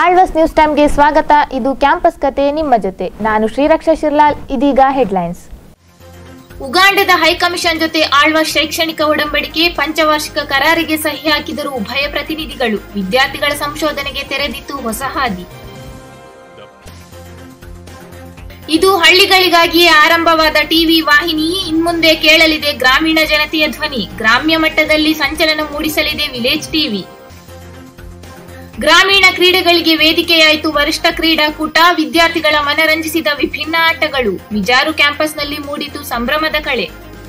Alva's news ಟೈಮ್ಗೆ ಸ್ವಾಗತ ಇದು ಕ್ಯಾಂಪಸ್ ಕತೆ ನಿಮ್ಮ ಜೊತೆ ನಾನು ಶ್ರೀರಕ್ಷಾ ಶಿರ್ಲಾಲ್ ಇದೀಗ ಹೆಡ್ಲೈನ್ಸ್ ಉಗಾಂಡದ ಹೈಕಮಿಷನ್ ಜೊತೆ ಆಳ್ವ ಶೈಕ್ಷಣಿಕ ಒಡಂಬಡಿಕೆ ಪಂಚವಾರ್ಷಿಕ ಕರಾರಿಗೆ ಸಹಿ ಹಾಕಿದರು ಉಭಯ ಪ್ರತಿನಿಧಿಗಳು ವಿದ್ಯಾರ್ಥಿಗಳ ಸಂಶೋಧನೆಗೆ ತೆರೆದಿತ್ತು ಹೊಸ ಹಾದಿ ಇದು ಹಳ್ಳಿಗಳಿಗಾಗಿಯೇ ಆರಂಭವಾದ ಟಿವಿ ವಾಹಿನಿ ಇನ್ಮುಂದೆ ಕೇಳಲಿದೆ ಗ್ರಾಮೀಣ ಜನತೆಯ ಧ್ವನಿ ಗ್ರಾಮ್ಯ ಮಟ್ಟದಲ್ಲಿ ಸಂಚಲನ ಮೂಡಿಸಲಿದೆ ವಿಲೇಜ್ ಟಿವಿ ಗ್ರಾಮೀಣ ಕ್ರೀಡೆಗಳಿಗೆ ವೇದಿಕೆಯಾಯಿತು ವರಿಷ್ಠ ಕ್ರೀಡಾಕೂಟ ವಿದ್ಯಾರ್ಥಿಗಳ ಮನರಂಜಿಸಿದ ವಿಭಿನ್ನ ಆಟಗಳು ಮಿಜಾರು ಕ್ಯಾಂಪಸ್ನಲ್ಲಿ ಮೂಡಿತು ಸಂಭ್ರಮದ ಕಳೆ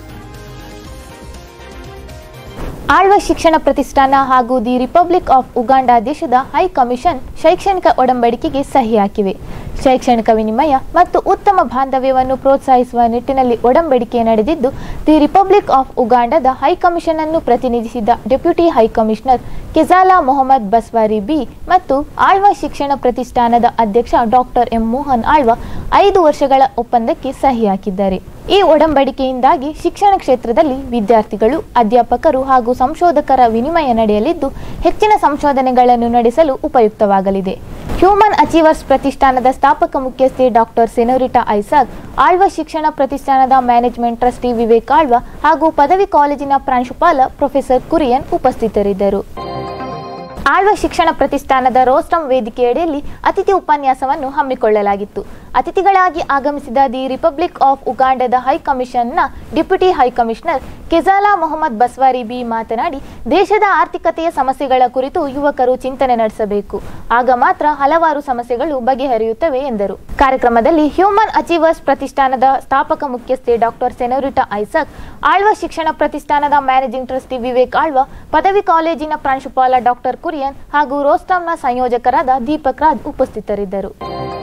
ಆಳ್ವ ಶಿಕ್ಷಣ ಪ್ರತಿಷ್ಠಾನ ಹಾಗೂ ದಿ ರಿಪಬ್ಲಿಕ್ ಆಫ್ ಉಗಾಂಡ ದೇಶದ ಹೈ ಕಮಿಷನ್ ಶೈಕ್ಷಣಿಕ ಒಡಂಬಡಿಕೆಗೆ ಸಹಿ ಹಾಕಿವೆ ಶೈಕ್ಷಣಿಕ ವಿನಿಮಯ ಮತ್ತು ಉತ್ತಮ ಬಾಂಧವ್ಯವನ್ನು ಪ್ರೋತ್ಸಾಹಿಸುವ ನಿಟ್ಟಿನಲ್ಲಿ ಒಡಂಬಡಿಕೆ ನಡೆದಿದ್ದು ದಿ ರಿಪಬ್ಲಿಕ್ ಆಫ್ ಉಗಾಂಡದ ಹೈ ಕಮಿಷನ್ ಅನ್ನು ಪ್ರತಿನಿಧಿಸಿದ deputy high commissioner Kezaala Mohammed Baswari B ಮತ್ತು ಆಳ್ವ ಶಿಕ್ಷಣ ಪ್ರತಿಷ್ಠಾನದ ಅಧ್ಯಕ್ಷ ಡಾಕ್ಟರ್ ಎಂ ಮೋಹನ್ ಆಳ್ವ ಐದು ವರ್ಷಗಳ ಒಪ್ಪಂದಕ್ಕೆ ಸಹಿ ಹಾಕಿದ್ದಾರೆ ಈ ಒಡಂಬಡಿಕೆಯಿಂದಾಗಿ ಶಿಕ್ಷಣ ಕ್ಷೇತ್ರದಲ್ಲಿ ವಿದ್ಯಾರ್ಥಿಗಳು ಅಧ್ಯಾಪಕರು ಹಾಗೂ ಸಂಶೋಧಕರ ವಿನಿಮಯ ನಡೆಯಲಿದ್ದು ಹೆಚ್ಚಿನ ಸಂಶೋಧನೆಗಳನ್ನು ನಡೆಸಲು ಉಪಯುಕ್ತವಾಗಲಿದೆ ಹ್ಯೂಮನ್ ಅಚೀವರ್ಸ್ ಪ್ರತಿಷ್ಠಾನದ ಸ್ಥಾಪಕ ಮುಖ್ಯಸ್ಥೆ ಡಾಕ್ಟರ್ ಸೆನೋರಿಟಾ ಐಸಾಕ್ ಆಳ್ವ ಶಿಕ್ಷಣ ಪ್ರತಿಷ್ಠಾನದ ಮ್ಯಾನೇಜ್ಮೆಂಟ್ ಟ್ರಸ್ಟಿ ವಿವೇಕ್ ಆಳ್ವ ಹಾಗೂ ಪದವಿ ಕಾಲೇಜಿನ ಪ್ರಾಂಶುಪಾಲ ಪ್ರೊಫೆಸರ್ ಕುರಿಯನ್ ಉಪಸ್ಥಿತರಿದ್ದರು ಆಳ್ವ ಶಿಕ್ಷಣ ಪ್ರತಿಷ್ಠಾನದ ರೋಸ್ಟಮ್ ವೇದಿಕೆಯಡಿಯಲ್ಲಿ ಅತಿಥಿ ಉಪನ್ಯಾಸವನ್ನು ಹಮ್ಮಿಕೊಳ್ಳಲಾಗಿತ್ತು ಅತಿಥಿಗಳಾಗಿ ಆಗಮಿಸಿದ ದಿ ರಿಪಬ್ಲಿಕ್ ಆಫ್ ಉಗಾಂಡದ ಹೈ ಕಮಿಷನ್ನ deputy high commissioner Kezaala Mohammed Baswari B ಮಾತನಾಡಿ ದೇಶದ ಆರ್ಥಿಕತೆಯ ಸಮಸ್ಯೆಗಳ ಕುರಿತು ಯುವಕರು ಚಿಂತನೆ ನಡೆಸಬೇಕು ಆಗ ಮಾತ್ರ ಹಲವಾರು ಸಮಸ್ಯೆಗಳು ಬಗೆಹರಿಯುತ್ತವೆ ಎಂದರು ಕಾರ್ಯಕ್ರಮದಲ್ಲಿ ಹ್ಯೂಮನ್ ಅಚೀವರ್ಸ್ ಪ್ರತಿಷ್ಠಾನದ ಸ್ಥಾಪಕ ಮುಖ್ಯಸ್ಥೆ ಡಾಕ್ಟರ್ ಸೆನೋರಿಟಾ ಐಸಕ್ ಆಳ್ವ ಶಿಕ್ಷಣ ಪ್ರತಿಷ್ಠಾನದ ಮ್ಯಾನೇಜಿಂಗ್ ಟ್ರಸ್ಟಿ ವಿವೇಕ್ ಆಳ್ವ ಪದವಿ ಕಾಲೇಜಿನ ಪ್ರಾಂಶುಪಾಲ ಡಾಕ್ಟರ್ ಕುರಿಯನ್ ಹಾಗೂ ರೋಸ್ಟಾಮ್ನ ಸಂಯೋಜಕರಾದ ದೀಪಕ್ ರಾಜ್ ಉಪಸ್ಥಿತರಿದ್ದರು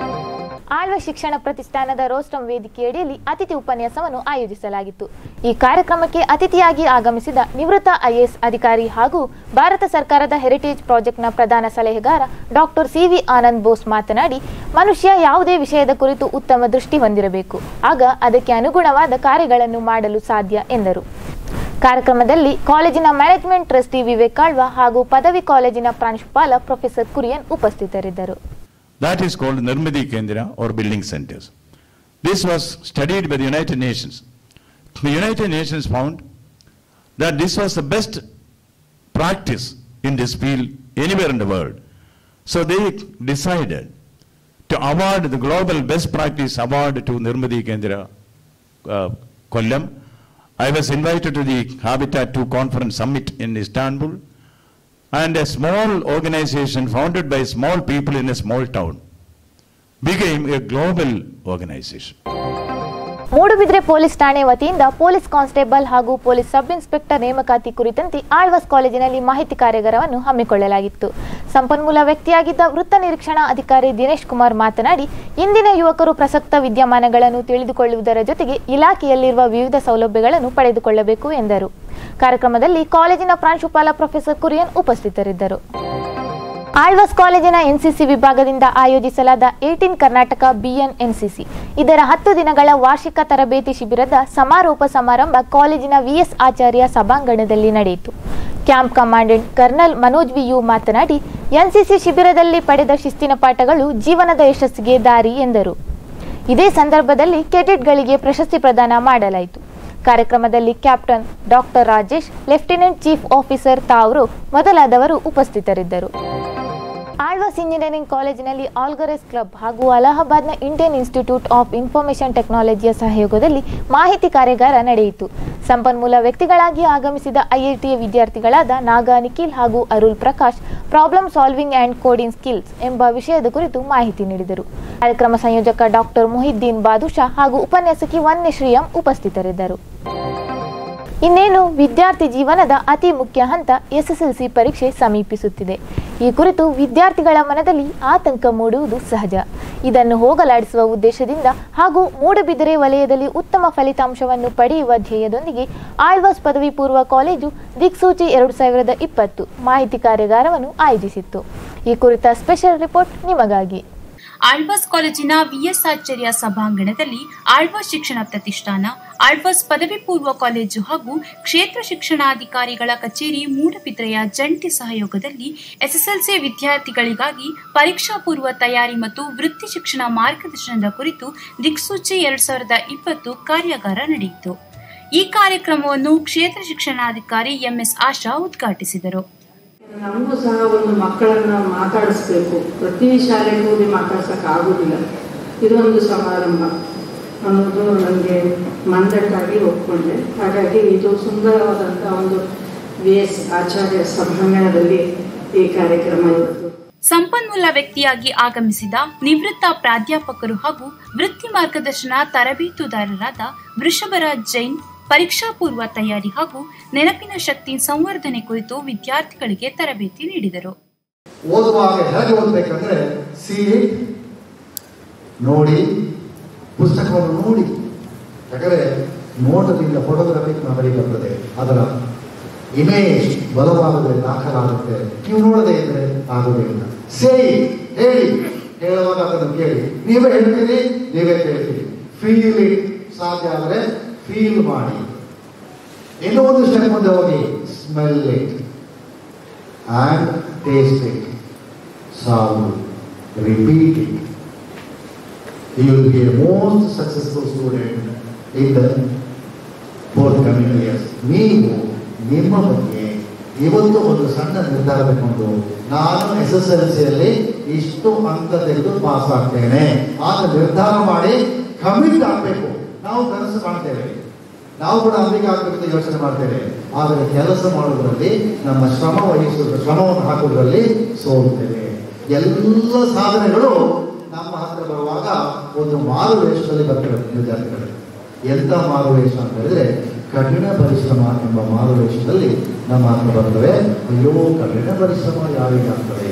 ಆಳ್ವ ಶಿಕ್ಷಣ ಪ್ರತಿಷ್ಠಾನದ ರೋಸ್ಟಮ್ ವೇದಿಕೆಯಡಿಯಲ್ಲಿ ಅತಿಥಿ ಉಪನ್ಯಾಸವನ್ನು ಆಯೋಜಿಸಲಾಗಿತ್ತು ಈ ಕಾರ್ಯಕ್ರಮಕ್ಕೆ ಅತಿಥಿಯಾಗಿ ಆಗಮಿಸಿದ ನಿವೃತ್ತ ಐಎಎಸ್ ಅಧಿಕಾರಿ ಹಾಗೂ ಭಾರತ ಸರ್ಕಾರದ ಹೆರಿಟೇಜ್ ಪ್ರಾಜೆಕ್ಟ್ನ ಪ್ರಧಾನ ಸಲಹೆಗಾರ ಡಾಕ್ಟರ್ ಸಿವಿ ಆನಂದ್ ಬೋಸ್ ಮಾತನಾಡಿ ಮನುಷ್ಯ ಯಾವುದೇ ವಿಷಯದ ಕುರಿತು ಉತ್ತಮ ದೃಷ್ಟಿ ಹೊಂದಿರಬೇಕು ಆಗ ಅದಕ್ಕೆ ಅನುಗುಣವಾದ ಕಾರ್ಯಗಳನ್ನು ಮಾಡಲು ಸಾಧ್ಯ ಎಂದರು ಕಾರ್ಯಕ್ರಮದಲ್ಲಿ ಕಾಲೇಜಿನ ಮ್ಯಾನೇಜ್ಮೆಂಟ್ ಟ್ರಸ್ಟಿ ವಿವೇಕ್ ಆಳ್ವ ಹಾಗೂ ಪದವಿ ಕಾಲೇಜಿನ ಪ್ರಾಂಶುಪಾಲ ಪ್ರೊಫೆಸರ್ ಕುರಿಯನ್ ಉಪಸ್ಥಿತರಿದ್ದರು That is called Nirmadi Kendra or building centers. This was studied by the United Nations. The United Nations found that this was the best practice in this field anywhere in the world. So they decided to award the global best practice award to Nirmadi Kendra uh, Kollam. I was invited to the Habitat 2 conference summit in Istanbul and a small organization founded by small people in a small town became a global organization. Moodbidri police ಠಾಣೆ ವತಿಯಿಂದ police constable ಹಾಗೂ police sub inspector ನೇಮಕಾತಿ ಕುರಿತಂತೆ ಆಳ್ವಾಸ್ ಕಾಲೇಜಿನಲ್ಲಿ ಮಾಹಿತಿ ಕಾರ್ಯಾಗಾರವನ್ನು ಹಮ್ಮಿಕೊಳ್ಳಲಾಗಿತ್ತು ಸಂಪನ್ಮೂಲ ವ್ಯಕ್ತಿಯಾಗಿದ್ದ ವೃತ್ತ ನಿರೀಕ್ಷಣಾ ಅಧಿಕಾರಿ ದಿನೇಶ್ ಕುಮಾರ್ ಮಾತನಾಡಿ ಇಂದಿನ ಯುವಕರು ಪ್ರಸಕ್ತ ವಿದ್ಯಮಾನಗಳನ್ನು ತಿಳಿದುಕೊಳ್ಳುವುದರ ಜೊತೆಗೆ ಇಲಾಖೆಯಲ್ಲಿರುವ ವಿವಿಧ ಸೌಲಭ್ಯಗಳನ್ನು ಪಡೆದುಕೊಳ್ಳಬೇಕು ಎಂದರು ಕಾರ್ಯಕ್ರಮದಲ್ಲಿ ಕಾಲೇಜಿನ ಪ್ರಾಂಶುಪಾಲ ಪ್ರೊಫೆಸರ್ ಕುರಿಯನ್ ಉಪಸ್ಥಿತರಿದ್ದರು ಆಳ್ವಾಸ್ ಕಾಲೇಜಿನ ಎನ್ಸಿಸಿ ವಿಭಾಗದಿಂದ ಆಯೋಜಿಸಲಾದ ಏಟೀನ್ ಕರ್ನಾಟಕ ಬಿಎನ್ ಎನ್ಸಿಸಿ ಇದರ ಹತ್ತು ದಿನಗಳ ವಾರ್ಷಿಕ ತರಬೇತಿ ಶಿಬಿರದ ಸಮಾರೋಪ ಸಮಾರಂಭ ಕಾಲೇಜಿನ ವಿಎಸ್ ಆಚಾರ್ಯ ಸಭಾಂಗಣದಲ್ಲಿ ನಡೆಯಿತು camp commandant colonel Manoj V U ಮಾತನಾಡಿ ಎನ್ಸಿಸಿ ಶಿಬಿರದಲ್ಲಿ ಪಡೆದ ಶಿಸ್ತಿನ ಪಾಠಗಳು ಜೀವನದ ಯಶಸ್ಸಿಗೆ ದಾರಿ ಎಂದರು ಇದೇ ಸಂದರ್ಭದಲ್ಲಿ ಕೆಡೆಟ್ಗಳಿಗೆ ಪ್ರಶಸ್ತಿ ಪ್ರದಾನ ಮಾಡಲಾಯಿತು ಕಾರ್ಯಕ್ರಮದಲ್ಲಿ captain doctor Rajesh lieutenant chief officer Tauro ಮೊದಲಾದವರು ಉಪಸ್ಥಿತರಿದ್ದರು ಆಳ್ವಾಸ್ ಇಂಜಿನಿಯರಿಂಗ್ ಕಾಲೇಜಿನಲ್ಲಿ ಆಲ್ಗರೆಸ್ ಕ್ಲಬ್ ಹಾಗೂ ಅಲಹಾಬಾದ್ನ ಇಂಡಿಯನ್ ಇನ್ಸ್ಟಿಟ್ಯೂಟ್ ಆಫ್ ಇನ್ಫಾರ್ಮೇಷನ್ ಟೆಕ್ನಾಲಜಿಯ ಸಹಯೋಗದಲ್ಲಿ ಮಾಹಿತಿ ಕಾರ್ಯಾಗಾರ ನಡೆಯಿತು ಸಂಪನ್ಮೂಲ ವ್ಯಕ್ತಿಗಳಾಗಿ ಆಗಮಿಸಿದ ಐಐಟಿಯ ವಿದ್ಯಾರ್ಥಿಗಳಾದ ನಾಗಾ ನಿಖಿಲ್ ಹಾಗೂ Arul Prakash problem solving and coding skills ಎಂಬ ವಿಷಯದ ಕುರಿತು ಮಾಹಿತಿ ನೀಡಿದರು ಕಾರ್ಯಕ್ರಮ ಸಂಯೋಜಕ ಡಾಕ್ಟರ್ ಮೊಹಿದ್ದೀನ್ ಬಾದುಷಾ ಹಾಗೂ ಉಪನ್ಯಾಸಕಿ ವನ್ಯ ಶ್ರೀಯಂ ಉಪಸ್ಥಿತರಿದ್ದರು ಇನ್ನೇನು ವಿದ್ಯಾರ್ಥಿ ಜೀವನದ ಅತಿ ಮುಖ್ಯ ಹಂತ ಎಸ್ಎಸ್ಎಲ್ಸಿ ಪರೀಕ್ಷೆ ಸಮೀಪಿಸುತ್ತಿದೆ ಈ ಕುರಿತು ವಿದ್ಯಾರ್ಥಿಗಳ ಮನದಲ್ಲಿ ಆತಂಕ ಮೂಡುವುದು ಸಹಜ ಇದನ್ನು ಹೋಗಲಾಡಿಸುವ ಉದ್ದೇಶದಿಂದ ಹಾಗೂ ಮೂಡಬಿದಿರೆ ವಲಯದಲ್ಲಿ ಉತ್ತಮ ಫಲಿತಾಂಶವನ್ನು ಪಡೆಯುವ ಧ್ಯೇಯದೊಂದಿಗೆ ಆಳ್ವಾಸ್ ಪದವಿ ಪೂರ್ವ ಕಾಲೇಜು ದಿಕ್ಸೂಚಿ ಎರಡು ಸಾವಿರದ ಇಪ್ಪತ್ತು ಮಾಹಿತಿ ಕಾರ್ಯಾಗಾರವನ್ನು ಆಯೋಜಿಸಿತ್ತು ಈ ಕುರಿತ ಸ್ಪೆಷಲ್ ರಿಪೋರ್ಟ್ ನಿಮಗಾಗಿ ಆಳ್ವಾಸ್ ಕಾಲೇಜಿನ ವಿಎಸ್ ಆಚಾರ್ಯ ಸಭಾಂಗಣದಲ್ಲಿ ಆಳ್ವಾಸ್ ಶಿಕ್ಷಣ ಪ್ರತಿಷ್ಠಾನ ಆಳ್ವಾಸ್ ಪದವಿ ಪೂರ್ವ ಕಾಲೇಜು ಹಾಗೂ ಕ್ಷೇತ್ರ ಶಿಕ್ಷಣಾಧಿಕಾರಿಗಳ ಕಚೇರಿ ಮೂಡಬಿದ್ರೆಯ ಜಂಟಿ ಸಹಯೋಗದಲ್ಲಿ ಎಸ್ಎಸ್ಎಲ್ಸಿ ವಿದ್ಯಾರ್ಥಿಗಳಿಗಾಗಿ ಪರೀಕ್ಷಾ ಪೂರ್ವ ತಯಾರಿ ಮತ್ತು ವೃತ್ತಿ ಶಿಕ್ಷಣ ಮಾರ್ಗದರ್ಶನದ ಕುರಿತು ದಿಕ್ಸೂಚಿ ಎರಡ್ ಸಾವಿರದ ಇಪ್ಪತ್ತು ಕಾರ್ಯಾಗಾರ ನಡೆಯಿತು ಈ ಕಾರ್ಯಕ್ರಮವನ್ನು ಕ್ಷೇತ್ರ ಶಿಕ್ಷಣಾಧಿಕಾರಿ ಎಂಎಸ್ ಆಶಾ ಉದ್ಘಾಟಿಸಿದರು ನಮಗೂ ಸಹ ಒಂದು ಮಕ್ಕಳನ್ನ ಮಾತಾಡಿಸ್ಬೇಕು ಪ್ರತಿ ಶಾಲೆಗೆ ಹೋಗಿ ಮಾತಾಡ್ಸಕ್ ಆಗೋದಿಲ್ಲ ಇದೊಂದು ಸಮಾರಂಭ ಅನ್ನೋದು ನನಗೆ ಮಂದಟ್ಟಾಗಿ ಒಪ್ಕೊಂಡೆ ಹಾಗಾಗಿ ಇದು ಸುಂದರವಾದಂಥ ಒಂದು ವಿ ಎಸ್ ಆಚಾರ್ಯ ಸಭಾಂಗಣದಲ್ಲಿ ಈ ಕಾರ್ಯಕ್ರಮ ಇವತ್ತು ಸಂಪನ್ಮೂಲ ವ್ಯಕ್ತಿಯಾಗಿ ಆಗಮಿಸಿದ ನಿವೃತ್ತ ಪ್ರಾಧ್ಯಾಪಕರು ಹಾಗೂ ವೃತ್ತಿ ಮಾರ್ಗದರ್ಶನ ತರಬೇತುದಾರರಾದ ವೃಷಭರಾಜ್ ಜೈನ್ ಪರೀಕ್ಷಾ ಪೂರ್ವ ತಯಾರಿ ಹಾಗೂ ನೆನಪಿನ ಶಕ್ತಿ ಸಂವರ್ಧನೆ ಕುರಿತು ವಿದ್ಯಾರ್ಥಿಗಳಿಗೆ ತರಬೇತಿ ನೀಡಿದರು ಓದುವಾಗ ಹೇಗೆ ಓದಬೇಕಂದ್ರೆ ಸೀರಿ ನೋಡಿ ಪುಸ್ತಕವನ್ನು ನೋಡಿ ಯಾಕಂದ್ರೆ ನೋಟದಿಂದ ಫೋಟೋಗ್ರಫಿ ಮೆಮರಿ ಬರ್ತದೆ ಅದರ ಇಮೇಜ್ ಬಲವಾಗದೆ ದಾಖಲಾಗುತ್ತೆ ನೀವು ನೋಡದೆ ಇದ್ರೆ ಆಗುವುದಿಲ್ಲ ಸೇರಿ ಹೇಳಿ ಹೇಳುವಾಗ ಅದನ್ನು ಕೇಳಿ ನೀವೇ ಹೇಳ್ತೀರಿ ನೀವೇ ಕೇಳ್ತೀರಿ ಫೀಲ್ ಇಟ್ ಸಾಧ್ಯ ಆದರೆ ಫೀಲ್ ಮಾಡಿ ಇನ್ನೂ ಒಂದು ಸ್ಟೆಪ್ ಮುಂದೆ ಹೋಗಿ smell it and taste it. Solve Repeat it. You will be a most successful student in the forthcoming years. ನೀವು ನಿಮ್ಮ ಬಗ್ಗೆ ಇವತ್ತು ಒಂದು ಸಣ್ಣ ನಿರ್ಧಾರ ತಗೊಂಡು ನಾನು ಎಸ್ ಎಸ್ ಎಲ್ ಸಿಯಲ್ಲಿ ಇಷ್ಟು ಅಂಕ ತೆಗೆದು ಪಾಸ್ ಆಗ್ತೇನೆ ಆಗ ನಿರ್ಧಾರ ಮಾಡಿ ಕಮಿಟ್ ಆಗಬೇಕು ನಾವು ಕನಸು ಕಾಣ್ತೇವೆ ನಾವು ಕೂಡ ಅಂಬಿಕೆ ಆಗ್ಬೇಕಂತ ಯೋಚನೆ ಮಾಡ್ತೇವೆ ಆದರೆ ಕೆಲಸ ಮಾಡುವುದರಲ್ಲಿ ನಮ್ಮ ಶ್ರಮ ವಹಿಸುವ ಶ್ರಮವನ್ನು ಹಾಕುವುದರಲ್ಲಿ ಸೋಲುತ್ತೇವೆ ಎಲ್ಲ ಸಾಧನೆಗಳು ನಮ್ಮ ಹತ್ರ ಬರುವಾಗ ಒಂದು ಮಾರು ವೇಷದಲ್ಲಿ ಬರ್ತವೆ ವಿದ್ಯಾರ್ಥಿಗಳು ಎಂಥ ಮಾರು ವೇಷ ಅಂತ ಹೇಳಿದ್ರೆ ಕಠಿಣ ಪರಿಶ್ರಮ ಎಂಬ ಮಾರು ವೇಷದಲ್ಲಿ ನಮ್ಮ ಹತ್ರ ಬರ್ತವೆ ಅಯ್ಯೋ ಕಠಿಣ ಪರಿಶ್ರಮ ಯಾರಿಗಾಗ್ತದೆ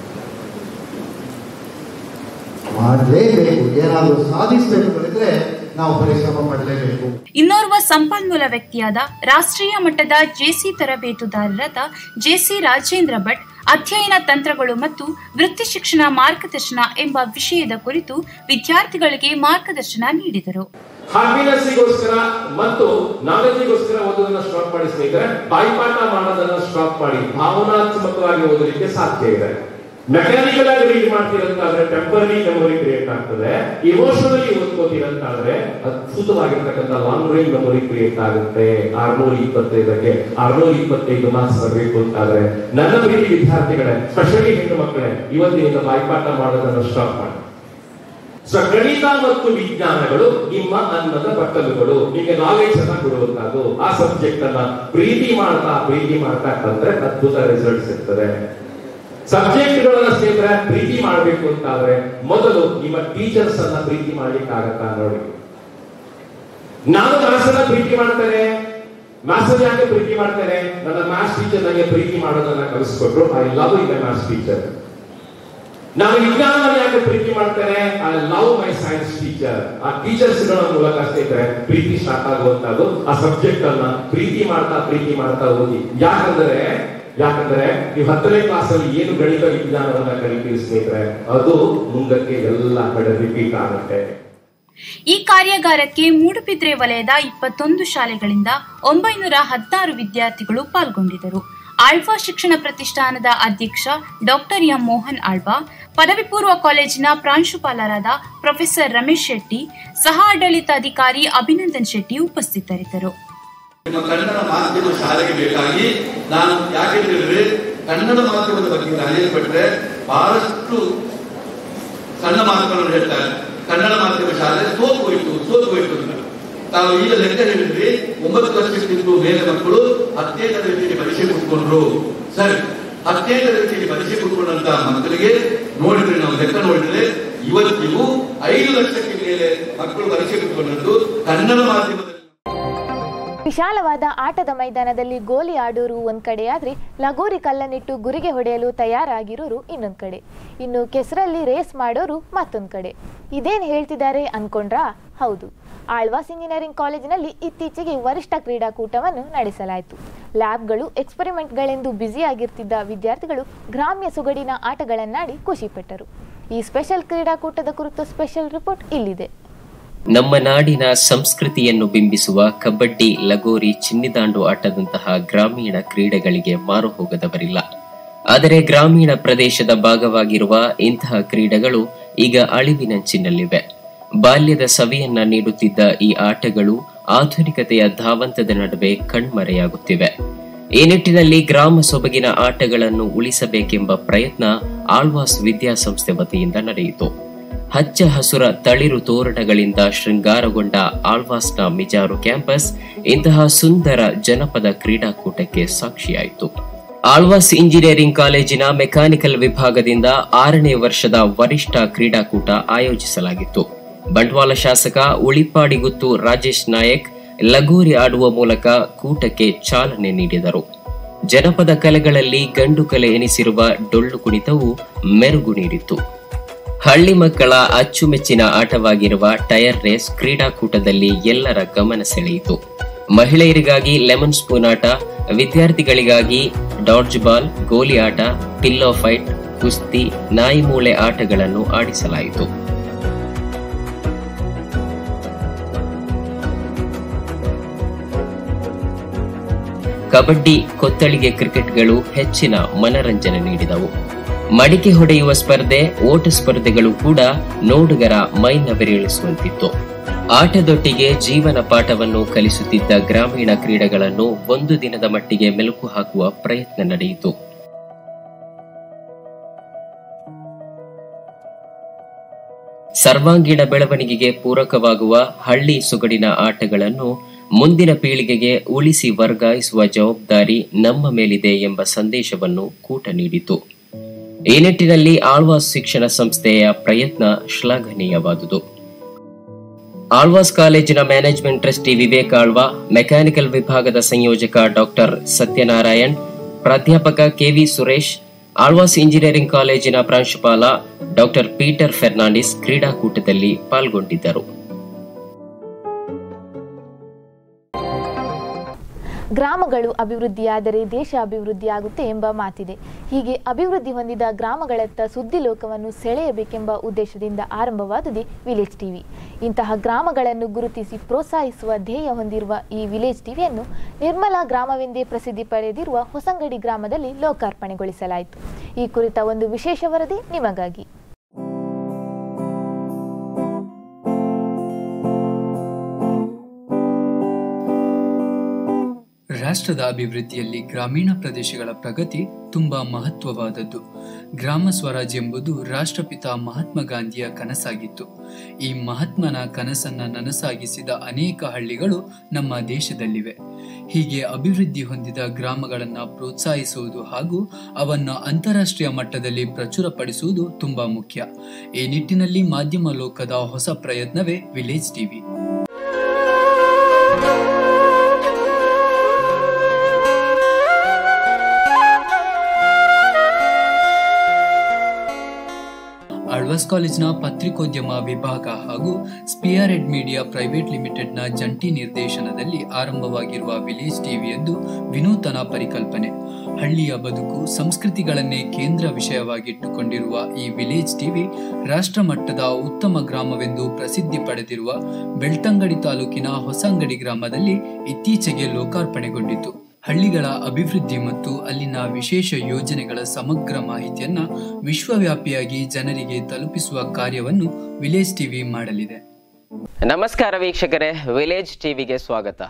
ಮಾಡಲೇಬೇಕು ಏನಾದರೂ ಸಾಧಿಸಬೇಕು ಹೇಳಿದ್ರೆ ನಾವು ಪರಿಶ್ರಮ ಮಾಡಲೇಬೇಕು ಇನ್ನೋರ್ವ ಸಂಪನ್ಮೂಲ ವ್ಯಕ್ತಿಯಾದ ರಾಷ್ಟ್ರೀಯ ಮಟ್ಟದ ಜೆಸಿ ತರಬೇತುದಾರರಾದ ಜೆಸಿ ರಾಜೇಂದ್ರ ಭಟ್ ಅಧ್ಯಯನ ತಂತ್ರಗಳು ಮತ್ತು ವೃತ್ತಿ ಶಿಕ್ಷಣ ಮಾರ್ಗದರ್ಶನ ಎಂಬ ವಿಷಯದ ಕುರಿತು ವಿದ್ಯಾರ್ಥಿಗಳಿಗೆ ಮಾರ್ಗದರ್ಶನ ನೀಡಿದರು ಹ್ಯಾಪಿನೆಸ್ಸಿಗೋಸ್ಕರ ಮತ್ತು ನಾಲೆಜ್ಗೋಸ್ಕರ ಓದೋದನ್ನ ಸ್ಟಾಪ್ ಮಾಡಿ ಸ್ನೇಹಿತರೆ ಬಾಯ್ಪಾಠ ಮಾಡೋದನ್ನ ಸ್ಟಾಪ್ ಮಾಡಿ ಭಾವನಾತ್ಮಕವಾಗಿ ಓದಲಿಕ್ಕೆ ಸಾಧ್ಯ ಇದೆ ಮೆಕ್ಯಾನಿಕಲ್ ಆಗಿ ರೀಡ್ ಮಾಡ್ತೀರಂತಾದ್ರೆ ಟೆಂಪರರಿ ಮೆಮೊರಿ ಕ್ರಿಯೇಟ್ ಆಗ್ತದೆ ಇಮೋಷನಲಿ ಓದ್ಕೋತೀರಂತಾದ್ರೆ ಅದ್ಭುತವಾಗಿರ್ತಕ್ಕಂಥ ಲಾಂಗ್ ರೇಂಜ್ ಮೆಮೊರಿ ಕ್ರಿಯೇಟ್ ಆಗುತ್ತೆ ಆರ್ನೂರ ಇಪ್ಪತ್ತೈದಕ್ಕೆ ಆರ್ನೂರ ಇಪ್ಪತ್ತೈದು ಮಾರ್ಕ್ಸ್ ಬರಬೇಕು ಅಂತಾದ್ರೆ ನನ್ನ ಪ್ರೀತಿ ವಿದ್ಯಾರ್ಥಿಗಳೇ ಸ್ಪೆಷಲಿ ಹೆಣ್ಣು ಮಕ್ಕಳೇ ಇವತ್ತಿನಿಂದ ಬಾಯ್ಪಾಠ ಮಾಡೋದನ್ನ ಸ್ಟಾಪ್ ಮಾಡಿ ಸೊ ಗಣಿತ ಮತ್ತು ವಿಜ್ಞಾನಗಳು ನಿಮ್ಮ ಅನ್ನದ ಬಟ್ಟಲುಗಳು ನಿಮಗೆ ನಾಲೆಜ್ ಅನ್ನ ಕೊಡುವಂತದ್ದು ಆ ಸಬ್ಜೆಕ್ಟ್ ಅನ್ನ ಪ್ರೀತಿ ಮಾಡ್ತಾ ಪ್ರೀತಿ ಮಾಡ್ತಾ ಕಲ್ತ್ರೆ ಅದ್ಭುತ ರಿಸಲ್ಟ್ಸ್ ಇರ್ತದೆ ಸಬ್ಜೆಕ್ಟ್ಗಳನ್ನ ಸ್ನೇಹಿತರೆ ಪ್ರೀತಿ ಮಾಡಬೇಕು ಅಂತಾದ್ರೆ ಮೊದಲು ನಿಮ್ಮ ಟೀಚರ್ಸ್ ಅನ್ನ ಪ್ರೀತಿ ಮಾಡ್ಲಿಕ್ಕೆ ಆಗತ್ತಾ ನೋಡಿ ನಾನು ಮ್ಯಾಥ್ಸ್ ಅನ್ನ ಪ್ರೀತಿ ಮಾಡ್ತೇನೆ ಮ್ಯಾಥ್ಸ್ ಯಾಕೆ ಪ್ರೀತಿ ಮಾಡ್ತೇನೆ ನನ್ನ ಮ್ಯಾಥ್ಸ್ ಟೀಚರ್ ನನಗೆ ಪ್ರೀತಿ ಮಾಡೋದನ್ನ ಕಲಿಸ್ಕೊಟ್ರು I love in maths teacher ನಾನು ವಿಜ್ಞಾನವನ್ನು ಯಾಕೆ ಪ್ರೀತಿ ಮಾಡ್ತೇನೆ I love my science teacher ಆ ಟೀಚರ್ಸ್ ಗಳ ಮೂಲಕ ಸ್ನೇಹಿತರೆ ಪ್ರೀತಿ ಸ್ಟಾರ್ಟ್ ಆಗುವಂತದ್ದು ಆ ಸಬ್ಜೆಕ್ಟ್ ಅನ್ನ ಪ್ರೀತಿ ಮಾಡ್ತಾ ಪ್ರೀತಿ ಮಾಡ್ತಾ ಹೋಗಿ ಯಾಕಂದ್ರೆ ಯಾಕಂದ್ರೆ ನೀವು ಹತ್ತನೇ ಕ್ಲಾಸ್ ಅಲ್ಲಿ ಏನು ಗಣಿತ ವಿಜ್ಞಾನವನ್ನ ಕಲಿತೀವಿ ಸ್ನೇಹಿತರೆ ಅದು ಮುಂದಕ್ಕೆ ಎಲ್ಲ ಕಡೆ ರಿಪೀಟ್ ಆಗುತ್ತೆ ಈ ಕಾರ್ಯಾಗಾರಕ್ಕೆ ಮೂಡುಬಿದ್ರೆ ವಲಯದ ಇಪ್ಪತ್ತೊಂದು ಶಾಲೆಗಳಿಂದ ಒಂಬೈನೂರ ಹದಿನಾರು ವಿದ್ಯಾರ್ಥಿಗಳು ಪಾಲ್ಗೊಂಡಿದ್ದರು ಆಳ್ವಾ ಶಿಕ್ಷಣ ಪ್ರತಿಷ್ಠಾನದ ಅಧ್ಯಕ್ಷ ಡಾಕ್ಟರ್ ಎಂ ಮೋಹನ್ ಆಳ್ವಾ ಪದವಿ ಪೂರ್ವ ಕಾಲೇಜಿನ ಪ್ರಾಂಶುಪಾಲರಾದ ಪ್ರೊಫೆಸರ್ ರಮೇಶ್ ಶೆಟ್ಟಿ ಸಹ ಆಡಳಿತಾಧಿಕಾರಿ ಅಭಿನಂದನ್ ಶೆಟ್ಟಿ ಉಪಸ್ಥಿತರಿದ್ದರು ನಿಮ್ಮ ಕನ್ನಡ ಮಾಧ್ಯಮ ಶಾಲೆಗೆ ಬೇಕಾಗಿ ನಾನು ಯಾಕೆ ಹೇಳಿದ್ರೆ ಕನ್ನಡ ಮಾಧ್ಯಮದ ಬಗ್ಗೆ ನಾನು ಹೇಳ್ಬಿಟ್ರೆ ಬಹಳಷ್ಟು ಸಣ್ಣ ಮಾತುಗಳನ್ನು ಹೇಳ್ತಾರೆ ಕನ್ನಡ ಮಾಧ್ಯಮ ಶಾಲೆ ಸೋತು ಹೋಯ್ತು ಸೋತು ಹೋಯ್ತು ಅಂತ ತಾವು ಈಗ ಲೆಕ್ಕ ಹೇಳಿದ್ರಿ ಒಂಬತ್ತು ವರ್ಷಕ್ಕಿಂತ ಮೇಲೆ ಮಕ್ಕಳು ಹತ್ತನೇ ತರಗತಿಯಲ್ಲಿ ಪರೀಕ್ಷೆ ಕೊಟ್ಕೊಂಡ್ರು ಸರಿ ಹತ್ತನೇ ತರಗತಿಯಲ್ಲಿ ಪರೀಕ್ಷೆ ಕೊಟ್ಕೊಂಡಂತ ಮಕ್ಕಳಿಗೆ ನೋಡಿದ್ರೆ ನಾವು ಲೆಕ್ಕ ನೋಡಿದ್ರೆ ಇವತ್ತಿಗೂ ಐದು ಲಕ್ಷಕ್ಕೆ ಮೇಲೆ ಮಕ್ಕಳು ಪರೀಕ್ಷೆ ಕೊಟ್ಕೊಂಡದ್ದು ಕನ್ನಡ ಮಾಧ್ಯಮದಲ್ಲಿ ವಿಶಾಲವಾದ ಆಟದ ಮೈದಾನದಲ್ಲಿ ಗೋಲಿ ಆಡೋರು ಒಂದ್ ಕಡೆಯಾದ್ರೆ ಲಗೋರಿ ಕಲ್ಲನ್ನಿಟ್ಟು ಗುರಿಗೆ ಹೊಡೆಯಲು ತಯಾರಾಗಿರೋರು ಇನ್ನೊಂದ್ ಕಡೆ ಇನ್ನು ಕೆಸರಲ್ಲಿ ರೇಸ್ ಮಾಡೋರು ಮತ್ತೊಂದ್ ಕಡೆ ಇದೇನ್ ಹೇಳ್ತಿದ್ದಾರೆ ಅನ್ಕೊಂಡ್ರಾ ಹೌದು ಆಳ್ವಾಸ್ ಇಂಜಿನಿಯರಿಂಗ್ ಕಾಲೇಜಿನಲ್ಲಿ ಇತ್ತೀಚೆಗೆ ವರಿಷ್ಠ ಕ್ರೀಡಾಕೂಟವನ್ನು ನಡೆಸಲಾಯಿತು ಲ್ಯಾಬ್ಗಳು ಎಕ್ಸ್ಪೆರಿಮೆಂಟ್ಗಳೆಂದು ಬ್ಯುಸಿಯಾಗಿರ್ತಿದ್ದ ವಿದ್ಯಾರ್ಥಿಗಳು ಗ್ರಾಮ್ಯ ಸೊಗಡಿನ ಆಟಗಳನ್ನಾಡಿ ಖುಷಿಪಟ್ಟರು ಈ ಸ್ಪೆಷಲ್ ಕ್ರೀಡಾಕೂಟದ ಕುರಿತು ಸ್ಪೆಷಲ್ ರಿಪೋರ್ಟ್ ಇಲ್ಲಿದೆ ನಮ್ಮ ನಾಡಿನ ಸಂಸ್ಕೃತಿಯನ್ನು ಬಿಂಬಿಸುವ ಕಬಡ್ಡಿ ಲಗೋರಿ ಚಿನ್ನಿದಾಂಡು ಆಟದಂತಹ ಗ್ರಾಮೀಣ ಕ್ರೀಡೆಗಳಿಗೆ ಮಾರು ಹೋಗದವರಿಲ್ಲ ಆದರೆ ಗ್ರಾಮೀಣ ಪ್ರದೇಶದ ಭಾಗವಾಗಿರುವ ಇಂತಹ ಕ್ರೀಡೆಗಳು ಈಗ ಅಳಿವಿನಂಚಿನಲ್ಲಿವೆ ಬಾಲ್ಯದ ಸವಿಯನ್ನ ನೀಡುತ್ತಿದ್ದ ಈ ಆಟಗಳು ಆಧುನಿಕತೆಯ ಧಾವಂತದ ನಡುವೆ ಕಣ್ಮರೆಯಾಗುತ್ತಿವೆ ಈ ನಿಟ್ಟಿನಲ್ಲಿ ಗ್ರಾಮ ಸೊಬಗಿನ ಆಟಗಳನ್ನು ಉಳಿಸಬೇಕೆಂಬ ಪ್ರಯತ್ನ ಆಳ್ವಾಸ್ ವಿದ್ಯಾಸಂಸ್ಥೆ ವತಿಯಿಂದ ನಡೆಯಿತು ಹಚ್ಚ ಹಸುರ ತಳಿರು ತೋರಣಗಳಿಂದ ಶೃಂಗಾರಗೊಂಡ ಆಳ್ವಾಸ್ನ ಮಿಜಾರು ಕ್ಯಾಂಪಸ್ ಇಂತಹ ಸುಂದರ ಜನಪದ ಕ್ರೀಡಾಕೂಟಕ್ಕೆ ಸಾಕ್ಷಿಯಾಯಿತು ಆಳ್ವಾಸ್ ಇಂಜಿನಿಯರಿಂಗ್ ಕಾಲೇಜಿನ ಮೆಕ್ಯಾನಿಕಲ್ ವಿಭಾಗದಿಂದ ಆರನೇ ವರ್ಷದ ವರಿಷ್ಠ ಕ್ರೀಡಾಕೂಟ ಆಯೋಜಿಸಲಾಗಿತ್ತು ಬಂಟ್ವಾಳ ಶಾಸಕ ಉಳಿಪಾಡಿಗುತ್ತು ರಾಜೇಶ್ ನಾಯಕ್ ಲಗೋರಿ ಆಡುವ ಮೂಲಕ ಕೂಟಕ್ಕೆ ಚಾಲನೆ ನೀಡಿದರು ಜನಪದ ಕಲೆಗಳಲ್ಲಿ ಗಂಡು ಕಲೆ ಎನಿಸಿರುವ ಡೊಳ್ಳು ಕುಣಿತವು ಮೆರುಗು ನೀಡಿತು ಹಳ್ಳಿ ಮಕ್ಕಳ ಅಚ್ಚುಮೆಚ್ಚಿನ ಆಟವಾಗಿರುವ ಟೈರ್ ರೇಸ್ ಕ್ರೀಡಾಕೂಟದಲ್ಲಿ ಎಲ್ಲರ ಗಮನ ಸೆಳೆಯಿತು ಮಹಿಳೆಯರಿಗಾಗಿ ಲೆಮನ್ ಸ್ಪೂನ್ ಆಟ ವಿದ್ಯಾರ್ಥಿಗಳಿಗಾಗಿ ಡಾಡ್ಜ್ ಬಾಲ್ ಗೋಲಿ ಆಟ ಪಿಲ್ಲೋ ಫೈಟ್ ಕುಸ್ತಿ ನಾಯಿ ಮೂಳೆ ಆಟಗಳನ್ನು ಆಡಿಸಲಾಯಿತು ಕಬಡ್ಡಿ ಕೊತ್ತಳಿಗೆ ಕ್ರಿಕೆಟ್ಗಳು ಹೆಚ್ಚಿನ ಮನರಂಜನೆ ನೀಡಿದವು ಮಡಿಕೆ ಹೊಡೆಯುವ ಸ್ಪರ್ಧೆ ಓಟ ಸ್ಪರ್ಧೆಗಳು ಕೂಡ ನೋಡುಗರ ಮೈ ನವಿರೇಳಿಸುವಂತಿತ್ತು ಆಟದೊಟ್ಟಿಗೆ ಜೀವನ ಪಾಠವನ್ನು ಕಲಿಸುತ್ತಿದ್ದ ಗ್ರಾಮೀಣ ಕ್ರೀಡೆಗಳನ್ನು ಒಂದು ದಿನದ ಮಟ್ಟಿಗೆ ಮೆಲುಕು ಹಾಕುವ ಪ್ರಯತ್ನ ನಡೆಯಿತು ಸರ್ವಾಂಗೀಣ ಬೆಳವಣಿಗೆಗೆ ಪೂರಕವಾಗುವ ಹಳ್ಳಿ ಸೊಗಡಿನ ಆಟಗಳನ್ನು ಮುಂದಿನ ಪೀಳಿಗೆಗೆ ಉಳಿಸಿ ವರ್ಗಾಯಿಸುವ ಜವಾಬ್ದಾರಿ ನಮ್ಮ ಮೇಲಿದೆ ಎಂಬ ಸಂದೇಶವನ್ನು ಕೂಟ ನೀಡಿತು ಈ ನಿಟ್ಟಿನಲ್ಲಿ ಆಳ್ವಾಸ್ ಶಿಕ್ಷಣ ಸಂಸ್ಥೆಯ ಪ್ರಯತ್ನ ಶ್ಲಾಘನೀಯವಾದುದು ಆಳ್ವಾಸ್ ಕಾಲೇಜಿನ management trustee Vivek Alva mechanical ವಿಭಾಗದ ಸಂಯೋಜಕ ಡಾಕ್ಟರ್ ಸತ್ಯನಾರಾಯಣ್ ಪ್ರಾಧ್ಯಾಪಕ ಕೆವಿ ಸುರೇಶ್ ಆಳ್ವಾಸ್ ಇಂಜಿನಿಯರಿಂಗ್ ಕಾಲೇಜಿನ ಪ್ರಾಂಶುಪಾಲ ಡಾಕ್ಟರ್ ಪೀಟರ್ ಫೆರ್ನಾಂಡಿಸ್ ಕ್ರೀಡಾಕೂಟದಲ್ಲಿ ಪಾಲ್ಗೊಂಡಿದ್ದರು ಗ್ರಾಮಗಳು ಅಭಿವೃದ್ಧಿಯಾದರೆ ದೇಶ ಅಭಿವೃದ್ಧಿಯಾಗುತ್ತೆ ಎಂಬ ಮಾತಿದೆ ಹೀಗೆ ಅಭಿವೃದ್ಧಿ ಹೊಂದಿದ ಗ್ರಾಮಗಳತ್ತ ಸುದ್ದಿ ಲೋಕವನ್ನು ಸೆಳೆಯಬೇಕೆಂಬ ಉದ್ದೇಶದಿಂದ ಆರಂಭವಾದುದೇ ವಿಲೇಜ್ ಟಿವಿ ಇಂತಹ ಗ್ರಾಮಗಳನ್ನು ಗುರುತಿಸಿ ಪ್ರೋತ್ಸಾಹಿಸುವ ಧ್ಯೇಯ ಹೊಂದಿರುವ ಈ ವಿಲೇಜ್ ಟಿವಿಯನ್ನು ನಿರ್ಮಲಾ ಗ್ರಾಮವೆಂದೇ ಪ್ರಸಿದ್ಧಿ ಪಡೆದಿರುವ ಹೊಸಂಗಡಿ ಗ್ರಾಮದಲ್ಲಿ ಲೋಕಾರ್ಪಣೆಗೊಳಿಸಲಾಯಿತು ಈ ಕುರಿತ ಒಂದು ವಿಶೇಷ ವರದಿ ನಿಮಗಾಗಿ ರಾಷ್ಟ್ರದ ಅಭಿವೃದ್ಧಿಯಲ್ಲಿ ಗ್ರಾಮೀಣ ಪ್ರದೇಶಗಳ ಪ್ರಗತಿ ತುಂಬಾ ಮಹತ್ವವಾದದ್ದು ಗ್ರಾಮ ಸ್ವರಾಜ್ ಎಂಬುದು ರಾಷ್ಟ್ರಪಿತ ಮಹಾತ್ಮ ಗಾಂಧಿಯ ಕನಸಾಗಿತ್ತು ಈ ಮಹಾತ್ಮನ ಕನಸನ್ನ ನನಸಾಗಿಸಿದ ಅನೇಕ ಹಳ್ಳಿಗಳು ನಮ್ಮ ದೇಶದಲ್ಲಿವೆ ಹೀಗೆ ಅಭಿವೃದ್ಧಿ ಹೊಂದಿದ ಗ್ರಾಮಗಳನ್ನ ಪ್ರೋತ್ಸಾಹಿಸುವುದು ಹಾಗೂ ಅವನ್ನ ಅಂತಾರಾಷ್ಟ್ರೀಯ ಮಟ್ಟದಲ್ಲಿ ಪ್ರಚುರಪಡಿಸುವುದು ತುಂಬಾ ಮುಖ್ಯ ಈ ನಿಟ್ಟಿನಲ್ಲಿ ಮಾಧ್ಯಮ ಲೋಕದ ಹೊಸ ಪ್ರಯತ್ನವೇ ವಿಲೇಜ್ ಟಿವಿ ಆಳ್ವಾಸ್ ಕಾಲೇಜಿನ ಪತ್ರಿಕೋದ್ಯಮ ವಿಭಾಗ ಹಾಗೂ ಸ್ಪಿಯರೆಡ್ ಮೀಡಿಯಾ ಪ್ರೈವೇಟ್ ಲಿಮಿಟೆಡ್ನ ಜಂಟಿ ನಿರ್ದೇಶನದಲ್ಲಿ ಆರಂಭವಾಗಿರುವ ವಿಲೇಜ್ ಟಿವಿಯದ್ದು ವಿನೂತನ ಪರಿಕಲ್ಪನೆ ಹಳ್ಳಿಯ ಬದುಕು ಸಂಸ್ಕೃತಿಗಳನ್ನೇ ಕೇಂದ್ರ ವಿಷಯವಾಗಿಟ್ಟುಕೊಂಡಿರುವ ಈ ವಿಲೇಜ್ ಟಿವಿ ರಾಷ್ಟ್ರ ಮಟ್ಟದ ಉತ್ತಮ ಗ್ರಾಮವೆಂದು ಪ್ರಸಿದ್ಧಿ ಪಡೆದಿರುವ ಬೆಳ್ತಂಗಡಿ ತಾಲೂಕಿನ ಹೊಸಂಗಡಿ ಗ್ರಾಮದಲ್ಲಿ ಇತ್ತೀಚೆಗೆ ಲೋಕಾರ್ಪಣೆಗೊಂಡಿತು ಹಳ್ಳಿಗಳ ಅಭಿವೃದ್ಧಿ ಮತ್ತು ಅಲ್ಲಿನ ವಿಶೇಷ ಯೋಜನೆಗಳ ಸಮಗ್ರ ಮಾಹಿತಿಯನ್ನ ವಿಶ್ವವ್ಯಾಪಿಯಾಗಿ ಜನರಿಗೆ ತಲುಪಿಸುವ ಕಾರ್ಯವನ್ನು ವಿಲೇಜ್ ಟಿವಿ ಮಾಡಲಿದೆ ನಮಸ್ಕಾರ ವೀಕ್ಷಕರೇ ವಿಲೇಜ್ ಟಿವಿಗೆ ಸ್ವಾಗತ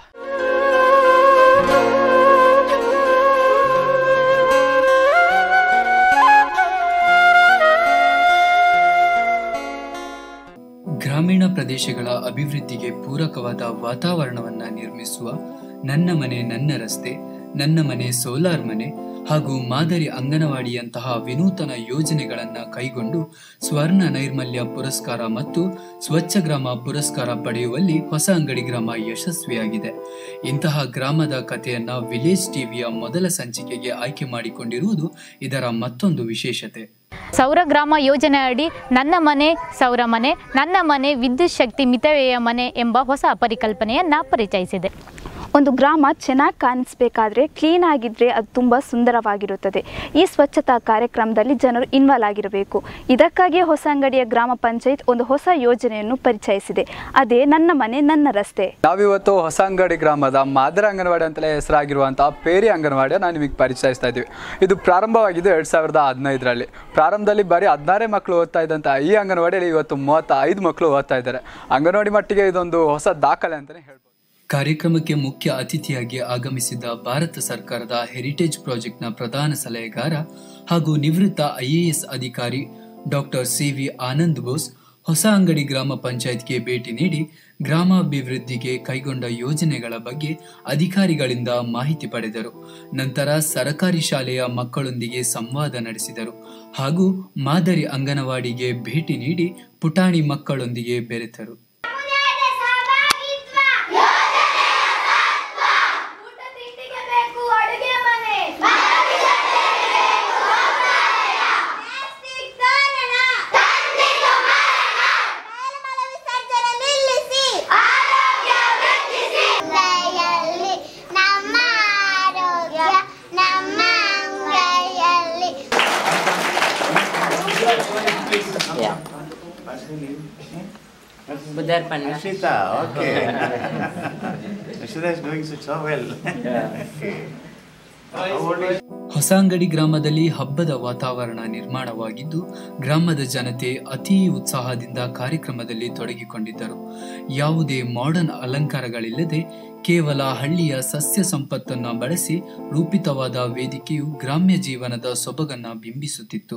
ಗ್ರಾಮೀಣ ಪ್ರದೇಶಗಳ ಅಭಿವೃದ್ಧಿಗೆ ಪೂರಕವಾದ ವಾತಾವರಣವನ್ನ ನಿರ್ಮಿಸುವ ನನ್ನ ಮನೆ ನನ್ನ ರಸ್ತೆ ನನ್ನ ಮನೆ ಸೋಲಾರ್ ಮನೆ ಹಾಗೂ ಮಾದರಿ ಅಂಗನವಾಡಿಯಂತಹ ವಿನೂತನ ಯೋಜನೆಗಳನ್ನ ಕೈಗೊಂಡು ಸ್ವರ್ಣ ನೈರ್ಮಲ್ಯ ಪುರಸ್ಕಾರ ಮತ್ತು ಸ್ವಚ್ಛ ಗ್ರಾಮ ಪುರಸ್ಕಾರ ಪಡೆಯುವಲ್ಲಿ ಹೊಸ ಅಂಗಡಿ ಗ್ರಾಮ ಯಶಸ್ವಿಯಾಗಿದೆ ಇಂತಹ ಗ್ರಾಮದ ಕಥೆಯನ್ನ ವಿಲೇಜ್ ಟಿವಿಯ ಮೊದಲ ಸಂಚಿಕೆಗೆ ಆಯ್ಕೆ ಮಾಡಿಕೊಂಡಿರುವುದು ಇದರ ಮತ್ತೊಂದು ವಿಶೇಷತೆ ಸೌರಗ್ರಾಮ ಯೋಜನೆ ಅಡಿ ನನ್ನ ಮನೆ ಸೌರ ಮನೆ ನನ್ನ ಮನೆ ವಿದ್ಯುತ್ ಶಕ್ತಿ ಮಿತವ್ಯಯ ಮನೆ ಎಂಬ ಹೊಸ ಪರಿಕಲ್ಪನೆಯನ್ನು ಪರಿಚಯಿಸಿದೆ ಒಂದು ಗ್ರಾಮ ಚೆನ್ನಾಗಿ ಕಾಣಿಸ್ಬೇಕಾದ್ರೆ ಕ್ಲೀನ್ ಆಗಿದ್ದರೆ ಅದು ತುಂಬ ಸುಂದರವಾಗಿರುತ್ತದೆ ಈ ಸ್ವಚ್ಛತಾ ಕಾರ್ಯಕ್ರಮದಲ್ಲಿ ಜನರು ಇನ್ವಾಲ್ವ್ ಆಗಿರಬೇಕು ಇದಕ್ಕಾಗಿಯೇ ಹೊಸಂಗಡಿಯ ಗ್ರಾಮ ಪಂಚಾಯತ್ ಒಂದು ಹೊಸ ಯೋಜನೆಯನ್ನು ಪರಿಚಯಿಸಿದೆ ಅದೇ ನನ್ನ ಮನೆ ನನ್ನ ರಸ್ತೆ ನಾವಿವತ್ತು ಹೊಸಂಗಡಿ ಗ್ರಾಮದ ಮಾದರ ಅಂಗನವಾಡಿ ಅಂತಲೇ ಹೆಸರಾಗಿರುವಂತಹ ಪೇರಿ ಅಂಗನವಾಡಿಯ ನಾನು ನಿಮಗೆ ಪರಿಚಯಿಸ್ತಾ ಇದ್ದೀವಿ ಇದು ಪ್ರಾರಂಭವಾಗಿದ್ದು ಎರಡು ಸಾವಿರದ ಹದಿನೈದರಲ್ಲಿ ಪ್ರಾರಂಭದಲ್ಲಿ ಬರೀ ಹದಿನಾರೇ ಮಕ್ಕಳು ಓದ್ತಾ ಇದ್ದಂಥ ಈ ಅಂಗನವಾಡಿಯಲ್ಲಿ ಇವತ್ತು ಮೂವತ್ತ ಐದು ಮಕ್ಕಳು ಓದ್ತಾ ಇದ್ದಾರೆ ಅಂಗನವಾಡಿ ಮಟ್ಟಿಗೆ ಇದೊಂದು ಹೊಸ ದಾಖಲೆ ಅಂತಲೇ ಹೇಳ್ಬೋದು ಕಾರ್ಯಕ್ರಮಕ್ಕೆ ಮುಖ್ಯ ಅತಿಥಿಯಾಗಿ ಆಗಮಿಸಿದ್ದ ಭಾರತ ಸರ್ಕಾರದ ಹೆರಿಟೇಜ್ ಪ್ರಾಜೆಕ್ಟ್ನ ಪ್ರಧಾನ ಸಲಹೆಗಾರ ಹಾಗೂ ನಿವೃತ್ತ ಐಎಎಸ್ ಅಧಿಕಾರಿ doctor C V Anand Bose Hosa Angadi ಗ್ರಾಮ ಪಂಚಾಯತ್ಗೆ ಭೇಟಿ ನೀಡಿ ಗ್ರಾಮಾಭಿವೃದ್ಧಿಗೆ ಕೈಗೊಂಡ ಯೋಜನೆಗಳ ಬಗ್ಗೆ ಅಧಿಕಾರಿಗಳಿಂದ ಮಾಹಿತಿ ಪಡೆದರು ನಂತರ ಸರಕಾರಿ ಶಾಲೆಯ ಮಕ್ಕಳೊಂದಿಗೆ ಸಂವಾದ ನಡೆಸಿದರು ಹಾಗೂ ಮಾದರಿ ಅಂಗನವಾಡಿಗೆ ಭೇಟಿ ನೀಡಿ ಪುಟಾಣಿ ಮಕ್ಕಳೊಂದಿಗೆ ಬೆರೆತರು ನಮ್ಮ ಆರೋಗ್ಯ ನಮ್ಮ ಅಂಗೈಯಲ್ಲಿ Ashita, okay. Ashita is doing so well. Okay. How old is Hosangadi ಗ್ರಾಮದಲ್ಲಿ ಹಬ್ಬದ ವಾತಾವರಣ ನಿರ್ಮಾಣವಾಗಿದ್ದು ಗ್ರಾಮದ ಜನತೆ ಅತಿ ಉತ್ಸಾಹದಿಂದ ಕಾರ್ಯಕ್ರಮದಲ್ಲಿ ತೊಡಗಿಕೊಂಡಿದ್ದರು ಯಾವುದೇ ಮಾಡರ್ನ್ ಅಲಂಕಾರಗಳಿಲ್ಲದೆ ಕೇವಲ ಹಳ್ಳಿಯ ಸಸ್ಯ ಸಂಪತ್ತನ್ನ ಬಳಸಿ ರೂಪಿತವಾದ ವೇದಿಕೆಯು ಗ್ರಾಮ್ಯ ಜೀವನದ ಸೊಬಗನ್ನ ಬಿಂಬಿಸುತ್ತಿತ್ತು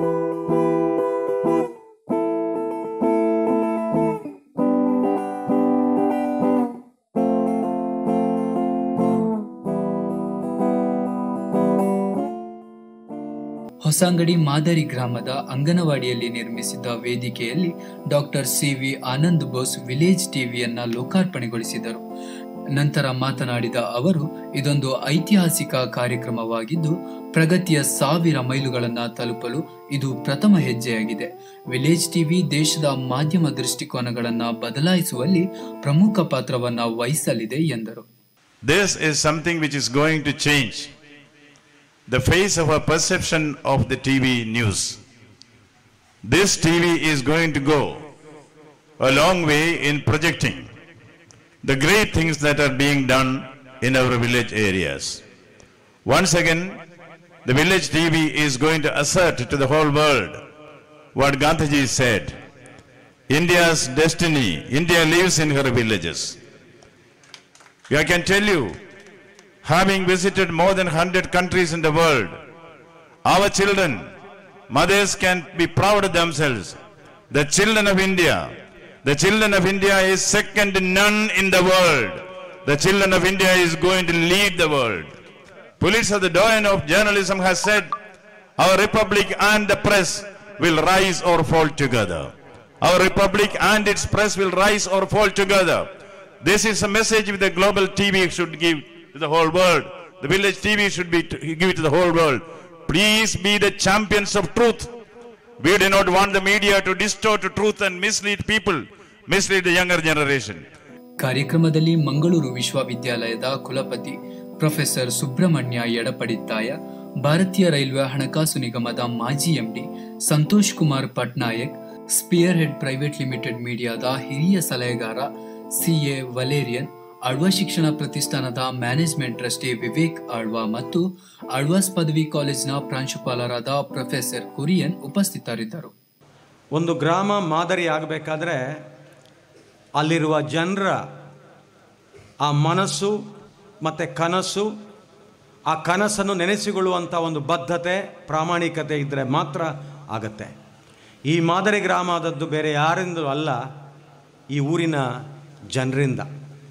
ಹೊಸಂಗಡಿ ಮಾದರಿ ಗ್ರಾಮದ ಅಂಗನವಾಡಿಯಲ್ಲಿ ನಿರ್ಮಿಸಿದ್ದ ವೇದಿಕೆಯಲ್ಲಿ doctor C V Anand Bose village ಟಿವಿಯನ್ನ ಲೋಕಾರ್ಪಣೆಗೊಳಿಸಿದರು ನಂತರ ಮಾತನಾಡಿದ ಅವರು ಇದೊಂದು ಐತಿಹಾಸಿಕ ಕಾರ್ಯಕ್ರಮವಾಗಿದ್ದು ಪ್ರಗತಿಯ ಸಾವಿರ ಮೈಲುಗಳನ್ನ ತಲುಪಲು ಇದು ಪ್ರಥಮ ಹೆಜ್ಜೆಯಾಗಿದೆ ವಿಲೇಜ್ ಟಿವಿ ದೇಶದ ಮಾಧ್ಯಮ ದೃಷ್ಟಿಕೋನಗಳನ್ನ ಬದಲಾಯಿಸುವಲ್ಲಿ ಪ್ರಮುಖ ಪಾತ್ರವನ್ನ ವಹಿಸಲಿದೆ ಎಂದರು This is something which is going to change the face of our perception of the TV news. This TV is going to go a long way in projecting the great things that are being done in our village areas. Once again, the village TV is going to assert to the whole world what Gandhiji said. India's destiny, India lives in her villages. I can tell you, having visited more than 100 countries in the world, our children, mothers can be proud of themselves. The children of India, the children of India is second to none in the world. The children of India is going to lead the world. Pulitzer, the doyen of journalism, has said, our republic and the press will rise or fall together. Our republic and its press will rise or fall together. This is a message which the global TV should give to the whole world. The village TV should be to give it to the whole world. Please be the champions of truth. We do not want the media to distort the truth and mislead people, mislead the younger generation. ಕಾರ್ಯಕ್ರಮದಲ್ಲಿ ಮಂಗಳೂರು ವಿಶ್ವವಿದ್ಯಾಲಯದ ಕುಲಪತಿ professor Subrahmanya ಎಡಪಡಿತ್ತಾಯ ಭಾರತೀಯ railway ಹಣಕಾಸು ನಿಗಮದ ಮಾಜಿ MD Santosh Kumar Patnaik spearhead private limited ಮೀಡಿಯಾದ ಹಿರಿಯ ಸಲಹೆಗಾರ ಸಿಎ ವಲೇರಿಯನ್ ಆಳ್ವ ಶಿಕ್ಷಣ ಪ್ರತಿಷ್ಠಾನದ ಮ್ಯಾನೇಜ್ಮೆಂಟ್ ಟ್ರಸ್ಟಿ ವಿವೇಕ್ ಆಳ್ವ ಮತ್ತು ಆಳ್ವಾಸ್ ಪದವಿ ಕಾಲೇಜಿನ ಪ್ರಾಂಶುಪಾಲರಾದ ಪ್ರೊಫೆಸರ್ ಕುರಿಯನ್ ಉಪಸ್ಥಿತರಿದ್ದರು ಒಂದು ಗ್ರಾಮ ಮಾದರಿ ಆಗಬೇಕಾದ್ರೆ ಅಲ್ಲಿರುವ ಜನರ ಆ ಮನಸ್ಸು ಮತ್ತು ಕನಸು ಆ ಕನಸನ್ನು ನೆನೆಸಿಕೊಳ್ಳುವಂಥ ಒಂದು ಬದ್ಧತೆ ಪ್ರಾಮಾಣಿಕತೆ ಇದ್ದರೆ ಮಾತ್ರ ಆಗತ್ತೆ ಈ ಮಾದರಿ ಗ್ರಾಮ ಆದದ್ದು ಬೇರೆ ಯಾರಿಂದಲೂ ಅಲ್ಲ ಈ ಊರಿನ ಜನರಿಂದ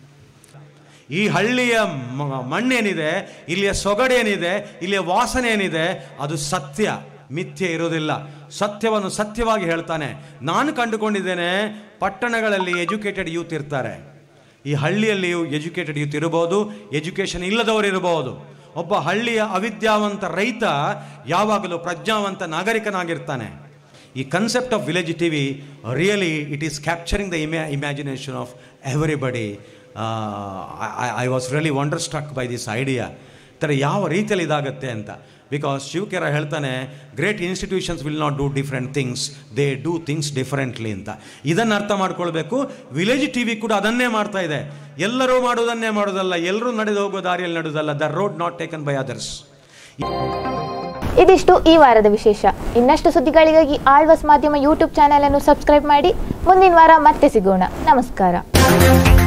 ಈ ಹಳ್ಳಿಯ ಮ- ಮಣ್ಣೇನಿದೆ ಇಲ್ಲಿಯ ಸೊಗಡೇನಿದೆ ಇಲ್ಲಿಯ ವಾಸನೆ ಏನಿದೆ ಅದು ಸತ್ಯ ಮಿಥ್ಯೆ ಇರೋದಿಲ್ಲ ಸತ್ಯವನ್ನು ಸತ್ಯವಾಗಿ ಹೇಳ್ತಾನೆ ನಾನು ಕಂಡುಕೊಂಡಿದ್ದೇನೆ ಪಟ್ಟಣಗಳಲ್ಲಿ ಎಜುಕೇಟೆಡ್ ಯೂತ್ ಇರ್ತಾರೆ ಈ ಹಳ್ಳಿಯಲ್ಲಿಯೂ ಎಜುಕೇಟೆಡ್ ಯೂತ್ ಇರಬಹುದು ಎಜುಕೇಷನ್ ಇಲ್ಲದವರು ಇರಬಹುದು ಒಬ್ಬ ಹಳ್ಳಿಯ ಅವಿದ್ಯಾವಂತ ರೈತ ಯಾವಾಗಲೂ ಪ್ರಜ್ಞಾವಂತ ನಾಗರಿಕನಾಗಿರ್ತಾನೆ ಈ concept of village T V really it is capturing the ima imagination of everybody I was really wonderstruck by this idea ಥರ ಯಾವ ರೀತಿಯಲ್ಲಿ ಇದಾಗುತ್ತೆ ಅಂತ ಬಿಕಾಸ್ ಶಿವಕೆರ ಹೇಳ್ತಾನೆ great institutions will not do different things they do things differently ಅಂತ ಇದನ್ನು ಅರ್ಥ ಮಾಡ್ಕೊಳ್ಬೇಕು ವಿಲೇಜ್ ಟಿ ವಿ ಕೂಡ ಅದನ್ನೇ ಮಾಡ್ತಾ ಇದೆ ಎಲ್ಲರೂ ಮಾಡೋದನ್ನೇ ಮಾಡೋದಲ್ಲ ಎಲ್ಲರೂ ನಡೆದು ಹೋಗೋ ದಾರಿಯಲ್ಲಿ ನಡೆಯೋದಲ್ಲ the road not taken by others ಇದಿಷ್ಟು ಈ ವಾರದ ವಿಶೇಷ ಇನ್ನಷ್ಟು ಸುದ್ದಿಗಳಿಗಾಗಿ ಆಳ್ವಾಸ್ ಮಾಧ್ಯಮ ಯೂಟ್ಯೂಬ್ ಚಾನೆಲ್ ಅನ್ನು ಸಬ್ಸ್ಕ್ರೈಬ್ ಮಾಡಿ ಮುಂದಿನ ವಾರ ಮತ್ತೆ ಸಿಗೋಣ ನಮಸ್ಕಾರ